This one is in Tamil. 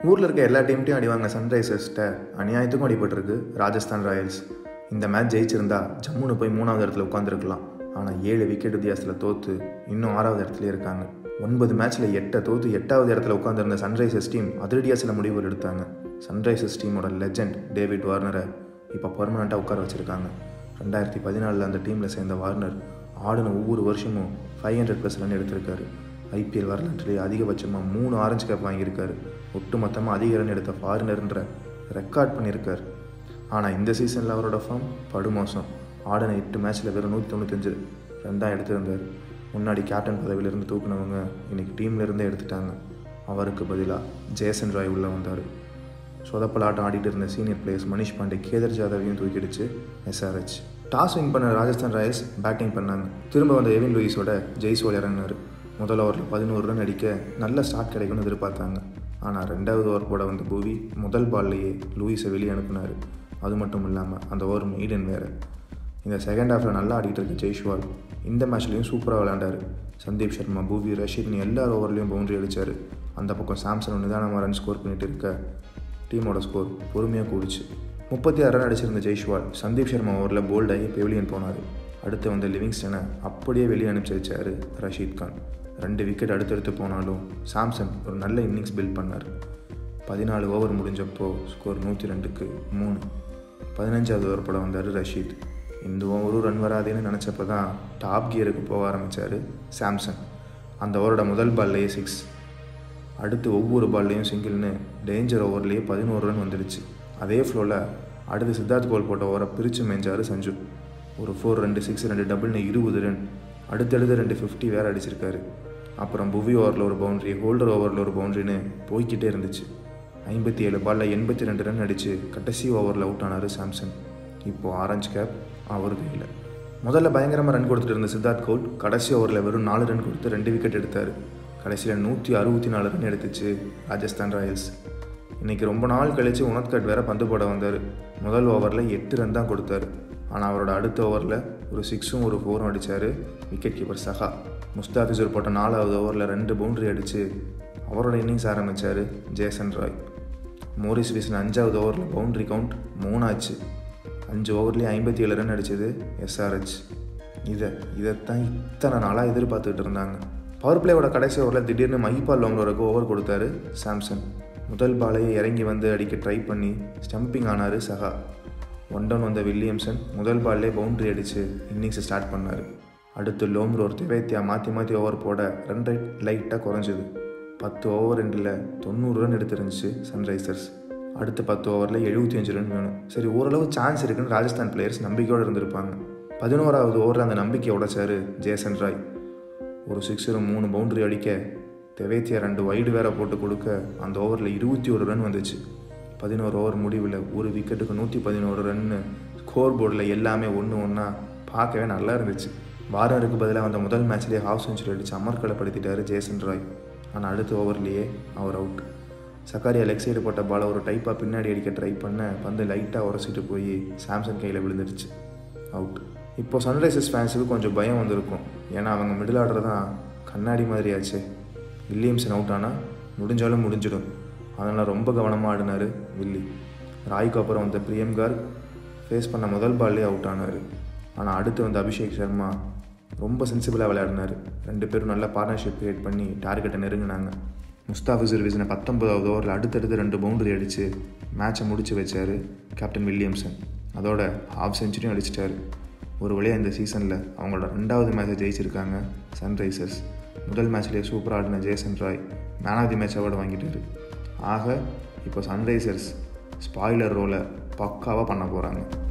ஊரில் இருக்க எல்லா டீம்ட்டையும் அடி வாங்க சன்ரைசர்ஸ்கிட்ட அநியாயத்துக்கும் அடிபட்டிருக்கு ராஜஸ்தான் ராயல்ஸ் இந்த மேட்ச் ஜெயிச்சிருந்தா ஜம்முன்னு போய் மூணாவது இடத்துல உட்காந்துருக்கலாம் ஆனால் ஏழு விக்கெட் வித்தியாசத்தில் தோற்று இன்னும் ஆறாவது இடத்துல இருக்காங்க ஒன்பது மேட்ச்சில் எட்டை தோற்று எட்டாவது இடத்துல உட்காந்துருந்த சன்ரைசர்ஸ் டீம் அதிரடியாக சில முடிவுகள் எடுத்தாங்க சன்ரைசர்ஸ் டீமோட லெஜெண்ட் டேவிட் வார்னரை இப்போ பர்மனெண்ட்டாக உட்கார வச்சுருக்காங்க ரெண்டாயிரத்தி பதினாலில் அந்த டீமில் சேர்ந்த வார்னர் ஆடின ஒவ்வொரு வருஷமும் ஃபைவ் ஹண்ட்ரட் ப்ளஸ் ரன் எடுத்திருக்காரு ஐபிஎல் வரலாற்றிலே அதிகபட்சமாக மூணு ஆரஞ்சு கேப் வாங்கியிருக்காரு ஒட்டு மொத்தமாக அதிக ரன் எடுத்த ஃபாரினர்ன்ற ரெக்கார்ட் பண்ணியிருக்கார் ஆனால் இந்த சீசனில் அவரோட ஃபார்ம் படுமோசம் ஆடின எட்டு மேட்ச்சில் வெறும் நூற்றி தொண்ணூத்தஞ்சு ரன் தான் எடுத்திருந்தார் முன்னாடி கேப்டன் பதவியிலிருந்து தூக்குனவங்க இன்னைக்கு டீம்ல இருந்தே எடுத்துட்டாங்க அவருக்கு பதிலாக ஜேசன் ராய் உள்ளே வந்தார் சொதப்பலாட்டம் ஆடிட்டு இருந்த சீனியர் பிளேயர்ஸ் மனிஷ் பாண்டே கேதர் ஜாதவையும் தூக்கிடுச்சு எஸ்ஆர்ஹெச் டாஸ் வின் பண்ண ராஜஸ்தான் ராயல்ஸ் பேட்டிங் பண்ணாங்க திரும்ப வந்த எவின் லூயிஸோட ஜெய்ஸ்வால் இறங்கினார் முதல் ஓவரில் பதினோரு ரன் அடிக்க நல்ல ஸ்டார்ட் கிடைக்கும்னு எதிர்பார்த்தாங்க ஆனால் ரெண்டாவது ஓவர் போட வந்த பூவி முதல் பால்லையே லூயிஸை வெளியே அனுப்புனார் அது மட்டும் இல்லாமல் அந்த ஓவர் மெய்டன் வேறு இந்த செகண்ட் ஹாஃபில் நல்லா ஆடிட்டு இருக்க ஜெய்ஷ்வால் இந்த மேட்ச்லேயும் சூப்பராக விளையாண்டார் சந்தீப் சர்மா பூவி ரஷீத்னு எல்லா ஓவர்லேயும் பவுண்டரி அடித்தார் அந்த பக்கம் சாம்சன் நிதானமாக ரன் ஸ்கோர் பண்ணிட்டு இருக்க டீமோட ஸ்கோர் பொறுமையாக கூடிச்சு முப்பத்தி ஆறு ரன் அடிச்சிருந்த ஜெய்ஷ்வால் சந்தீப் சர்மா ஓவரில் போல்டாகி பெவிலியன் போனார் அடுத்து வந்த லிவிங்ஸ்டனை அப்படியே வெளியே அனுப்பிச்சு வச்சார் ரஷீத் கான் ரெண்டு விக்கெட் அடுத்தடுத்து போனாலும் சாம்சன் ஒரு நல்ல இன்னிங்ஸ் பில்ட் பண்ணார் பதினாலு ஓவர் முடிஞ்சப்போ ஸ்கோர் நூற்றி ரெண்டுக்கு மூணு பதினஞ்சாவது ஓவர் படம் வந்தார் ரஷீத் இந்த ஓவரும் ரன் வராதுன்னு நினச்சப்ப தான் டாப் கியருக்கு போக ஆரம்பித்தார் சாம்சன் அந்த ஓவரோட முதல் பால்லையே சிக்ஸ் அடுத்து ஒவ்வொரு பால்லையும் சிங்கிள்னு டேஞ்சர் ஓவர்லேயே பதினோரு ரன் வந்துடுச்சு அதே ஃப்ளோவில் அடுத்து சித்தார்த் கோல் போட்ட ஓவரை பிரித்து மேய்ஞ்சார் சஞ்சு ஒரு ஃபோர் ரெண்டு சிக்ஸ் ரெண்டு டபுள்னு இருபது ரன் அடுத்தடுத்து ரெண்டு ஃபிஃப்டி வேறு அடிச்சிருக்காரு அப்புறம் புவி ஓவரில் ஒரு பவுண்ட்ரி ஹோல்டர் ஓவரில் ஒரு பவுண்ட்ரின்னு போய்கிட்டே இருந்துச்சு ஐம்பத்தி ஏழு பாலில் எண்பத்தி ரெண்டு ரன் அடித்து கடைசி ஓவரில் அவுட் ஆனார் சாம்சன் இப்போது ஆரஞ்சு கேப் அவர் கையில் முதல்ல பயங்கரமாக ரன் கொடுத்துட்டு இருந்த சித்தார்த் கவுல் கடைசி ஓவரில் வெறும் நாலு ரன் கொடுத்து ரெண்டு விக்கெட் எடுத்தார் கடைசியில் நூற்றி அறுபத்தி நாலு ரன் எடுத்துச்சு ராஜஸ்தான் ராயல்ஸ் இன்றைக்கி ரொம்ப நாள் கழித்து உனத்கட் வேற பந்து போட வந்தார் முதல் ஓவரில் எட்டு ரன் தான் கொடுத்தாரு ஆனால் அவரோட அடுத்த ஓவரில் ஒரு சிக்ஸும் ஒரு ஃபோரும் அடித்தார் விக்கெட் கீப்பர் சஹா முஸ்தாஃபிசூர் போட்ட நாலாவது ஓவரில் ரெண்டு பவுண்டரி அடித்து அவரோட இன்னிங்ஸ் ஆரம்பித்தார் ஜேசன் ராய் மோரிஸ் வீசின அஞ்சாவது ஓவரில் பவுண்டரி கவுண்ட் மூணாச்சு அஞ்சு ஓவர்லேயே ஐம்பத்தி ஏழு ரன் அடித்தது எஸ்ஆர்ஹெச் இதை இதைத்தான் இத்தனை நாளாக எதிர்பார்த்துக்கிட்டு இருந்தாங்க பவர் பிளேயோட கடைசி ஓவரில் திடீர்னு மஹிபால் லோங்லோருக்கு ஓவர் கொடுத்தாரு சாம்சன் முதல் பாலையே இறங்கி வந்து அடிக்க ட்ரை பண்ணி ஸ்டம்பிங் ஆனார் சஹா ஒன் டவுன் வந்த வில்லியம்சன் முதல் பால்லே பவுண்டரி அடித்து இன்னிங்ஸை ஸ்டார்ட் பண்ணார் அடுத்து லோம்ரோர் திவேத்தியா மாற்றி மாற்றி ஓவர் போட ரன் ரேட் லைட்டாக குறைஞ்சிது பத்து ஓவர் ரெண்டில் தொண்ணூறு ரன் எடுத்துருந்துச்சு சன்ரைசர்ஸ் அடுத்த பத்து ஓவரில் எழுபத்தி அஞ்சு ரன் வேணும் சரி ஓரளவு சான்ஸ் இருக்குன்னு ராஜஸ்தான் பிளேயர்ஸ் நம்பிக்கையோடு இருந்திருப்பாங்க பதினோராவது ஓவரில் அந்த நம்பிக்கையை உடைச்சாரு ஜேசன் ராய் ஒரு சிக்ஸரும் மூணு பவுண்டரி அடிக்க தெவேத்தியா ரெண்டு வைடு வேற போட்டு கொடுக்க அந்த ஓவரில் இருபத்தி ஒரு ரன் வந்துச்சு பதினோரு ஓவர் முடிவில் ஒரு விக்கெட்டுக்கு நூற்றி பதினோரு ரன்னு ஸ்கோர் போர்டில் எல்லாமே ஒன்று ஒன்றா பார்க்கவே நல்லா இருந்துச்சு வாரருக்கு பதிலாக வந்த முதல் மேட்ச்லேயே ஹாஃப் செஞ்சுரி அடித்து அமர்க்கலப்படுத்திட்டாரு ஜேசன் ராய் ஆனால் அடுத்த ஓவர்லேயே அவர் அவுட் சக்காரியா லெக் சைடு போட்ட பாலை ஒரு டைப்பாக பின்னாடி அடிக்க ட்ரை பண்ண பந்து லைட்டாக உரசிட்டு போய் சாம்சங் கையில் விழுந்துருச்சு அவுட் இப்போ சன்ரைசர்ஸ் ஃபேன்ஸுக்கு கொஞ்சம் பயம் வந்திருக்கும் ஏன்னா அவங்க மிடில் ஆர்டர் தான் கண்ணாடி மாதிரியாச்சே வில்லியம்சன் அவுட் ஆனால் முடிஞ்சாலும் முடிஞ்சிடும் அதனால் ரொம்ப கவனமாக ஆடினார் வில்லி ராய்க்கு அப்புறம் வந்த பிரியம் கார்க் ஃபேஸ் பண்ண முதல் பால்லே அவுட் ஆனார் ஆனால் அடுத்து வந்த அபிஷேக் சர்மா ரொம்ப சென்சிபிளாக விளையாடினார் ரெண்டு பேரும் நல்ல பார்ட்னர்ஷிப் கிரியேட் பண்ணி டார்கெட்டை நெருங்கினாங்க முஸ்தாஃபிசர் வீசின பத்தொன்பதாவது ஓவரில் அடுத்தடுத்து ரெண்டு பவுண்டரி அடித்து மேட்சை முடிச்சு வச்சார் கேப்டன் வில்லியம்சன் அதோட ஹாஃப் செஞ்சுரியும் அடிச்சிட்டாரு ஒரு வழியாக இந்த சீசனில் அவங்களோட ரெண்டாவது மேட்சை ஜெயிச்சிருக்காங்க சன்ரைசர்ஸ் முதல் மேட்ச்லேயே சூப்பராக ஆடின Jason Roy man of the match award வாங்கிட்டாரு ஆக இப்போ சன்ரைசர்ஸ் ஸ்பாய்லர் ரோலை பக்காவாக பண்ண போகிறாங்க